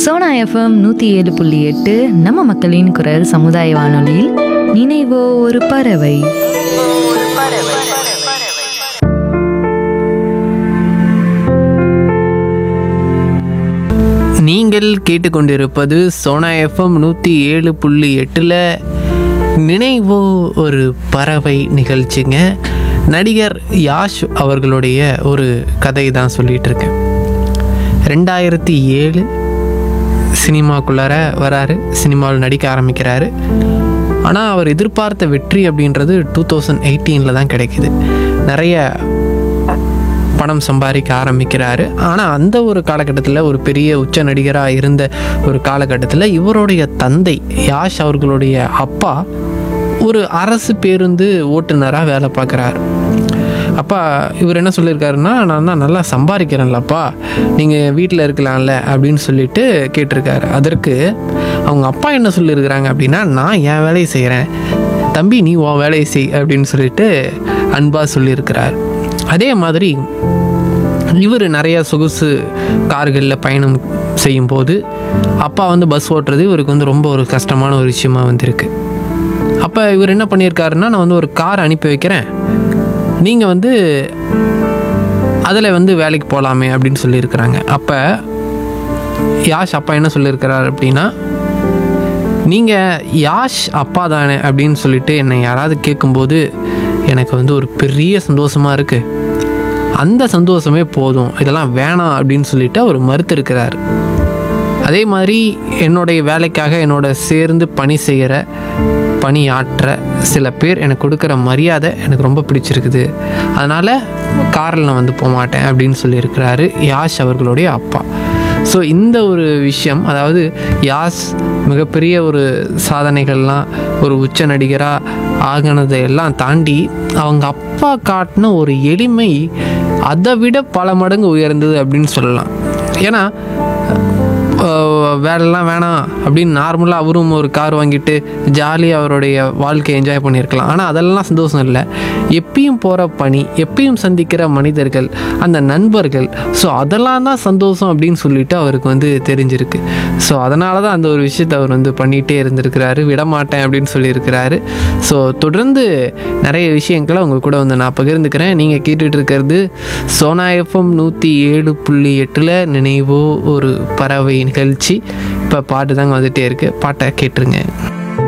Sona FM நூற்றி ஏழு புள்ளி எட்டு நம்ம மக்களின் குரல் சமுதாய வானொலியில் நினைவோ ஒரு பறவை நீங்கள் கேட்டுக்கொண்டிருப்பது சோனா எஃப்எம் நூற்றி ஏழு புள்ளி எட்டில் நினைவோ ஒரு பறவை நிகழ்ச்சிங்க நடிகர் யாஷ் அவர்களுடைய ஒரு கதை தான் சொல்லிட்டு இருக்கேன் ரெண்டாயிரத்தி ஏழு சினிமாக்குள்ளார வராரு சினிமாவில் நடிக்க ஆரம்பிக்கிறாரு ஆனால் அவர் எதிர்பார்த்த வெற்றி அப்படின்றது டூ தௌசண்ட் எயிட்டீனில் தான் கிடைக்குது நிறைய பணம் சம்பாதிக்க ஆரம்பிக்கிறாரு ஆனால் அந்த ஒரு காலகட்டத்தில் ஒரு பெரிய உச்ச நடிகராக இருந்த ஒரு காலகட்டத்தில் இவருடைய தந்தை யாஷ் அவர்களுடைய அப்பா ஒரு அரசு பேருந்து ஓட்டுநராக வேலை பார்க்குறாரு அப்பா இவர் என்ன சொல்லியிருக்காருன்னா நான் தான் நல்லா சம்பாதிக்கிறேன்லப்பா நீங்கள் வீட்டில் இருக்கலாம்ல அப்படின்னு சொல்லிட்டு கேட்டிருக்காரு அதற்கு அவங்க அப்பா என்ன சொல்லியிருக்கிறாங்க அப்படின்னா நான் என் வேலையை செய்கிறேன் தம்பி நீ உன் வேலையை செய் அப்படின்னு சொல்லிட்டு அன்பாக சொல்லியிருக்கிறார் அதே மாதிரி இவர் நிறைய சொகுசு கார்களில் பயணம் செய்யும்போது அப்பா வந்து பஸ் ஓட்டுறது இவருக்கு வந்து ரொம்ப ஒரு கஷ்டமான ஒரு விஷயமா வந்திருக்கு அப்போ இவர் என்ன பண்ணியிருக்காருன்னா நான் வந்து ஒரு கார் அனுப்பி வைக்கிறேன் நீங்கள் வந்து அதில் வந்து வேலைக்கு போகலாமே அப்படின்னு சொல்லியிருக்கிறாங்க அப்போ யாஷ் அப்பா என்ன சொல்லியிருக்கிறார் அப்படின்னா நீங்கள் யாஷ் அப்பா தானே அப்படின்னு சொல்லிட்டு என்னை யாராவது கேட்கும்போது எனக்கு வந்து ஒரு பெரிய சந்தோஷமாக இருக்குது அந்த சந்தோஷமே போதும் இதெல்லாம் வேணாம் அப்படின்னு சொல்லிட்டு அவர் மறுத்திருக்கிறார் அதே மாதிரி என்னுடைய வேலைக்காக என்னோட சேர்ந்து பணி செய்கிற பணியாற்ற சில பேர் எனக்கு கொடுக்குற மரியாதை எனக்கு ரொம்ப பிடிச்சிருக்குது அதனால் காரில் நான் வந்து போக மாட்டேன் அப்படின்னு சொல்லியிருக்கிறாரு யாஷ் அவர்களுடைய அப்பா ஸோ இந்த ஒரு விஷயம் அதாவது யாஸ் மிகப்பெரிய ஒரு சாதனைகள்லாம் ஒரு உச்ச நடிகராக ஆகினதை எல்லாம் தாண்டி அவங்க அப்பா காட்டின ஒரு எளிமை அதை விட பல மடங்கு உயர்ந்தது அப்படின்னு சொல்லலாம் ஏன்னா அஹ், வேலைலாம் வேணாம் அப்படின்னு நார்மலாக அவரும் ஒரு கார் வாங்கிட்டு ஜாலியாக அவருடைய வாழ்க்கையை என்ஜாய் பண்ணியிருக்கலாம் ஆனால் அதெல்லாம் சந்தோஷம் இல்லை எப்பயும் போகிற பணி எப்பயும் சந்திக்கிற மனிதர்கள் அந்த நண்பர்கள் ஸோ அதெல்லாம் தான் சந்தோஷம் அப்படின்னு சொல்லிட்டு அவருக்கு வந்து தெரிஞ்சிருக்கு ஸோ அதனால தான் அந்த ஒரு விஷயத்தை அவர் வந்து பண்ணிகிட்டே இருந்திருக்கிறாரு விடமாட்டேன் அப்படின்னு சொல்லியிருக்கிறாரு ஸோ தொடர்ந்து நிறைய விஷயங்களை உங்க கூட வந்து நான் பகிர்ந்துக்கிறேன் நீங்கள் கேட்டுட்டு இருக்கிறது சோனா எஃப்எம் நூற்றி ஏழு புள்ளி எட்டில் நினைவோ ஒரு பறவை நிகழ்ச்சி இப்போ பாட்டு தாங்க வந்துட்டே இருக்கு பாட்டை கேட்டுருங்க